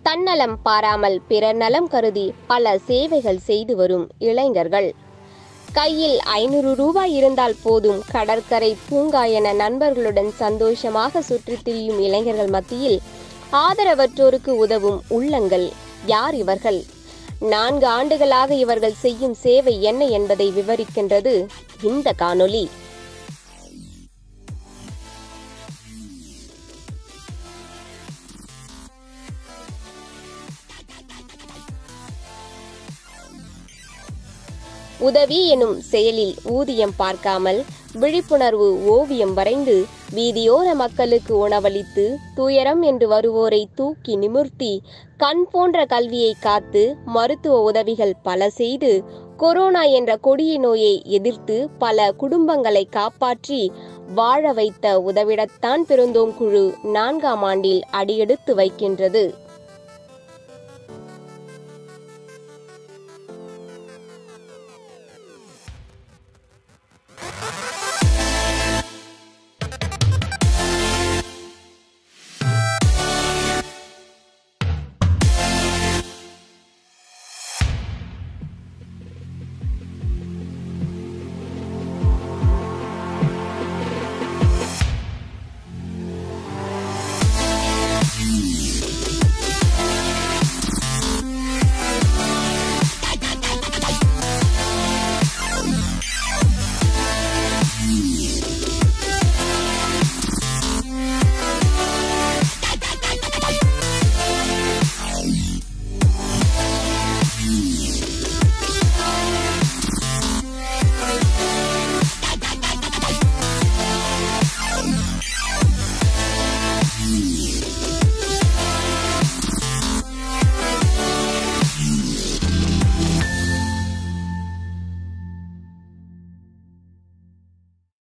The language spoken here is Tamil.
தன்னலம் பாராமல் பிறர் நலம் கருதி பல சேவைகள் செய்து வரும் இளைஞர்கள் கையில் ஐநூறு ரூபாய் இருந்தால் போதும் கடற்கரை பூங்கா என நண்பர்களுடன் சந்தோஷமாக சுற்றித் திரியும் இளைஞர்கள் மத்தியில் ஆதரவற்றோருக்கு உதவும் உள்ளங்கள் யார் இவர்கள் நான்கு ஆண்டுகளாக இவர்கள் செய்யும் சேவை என்ன என்பதை விவரிக்கின்றது இந்த காணொளி உதவி எனும் செயலில் ஊதியம் பார்க்காமல் விழிப்புணர்வு ஓவியம் வரைந்து வீதியோர மக்களுக்கு உணவளித்து துயரம் என்று வருவோரை தூக்கி நிமிர்த்தி கண் போன்ற கல்வியை காத்து மருத்துவ உதவிகள் பல செய்து கொரோனா என்ற கொடிய நோயை எதிர்த்து பல குடும்பங்களை காப்பாற்றி வாழ வைத்த உதவிடத்தான் பிறந்தோம் குழு நான்காம் ஆண்டில் அடியெடுத்து வைக்கின்றது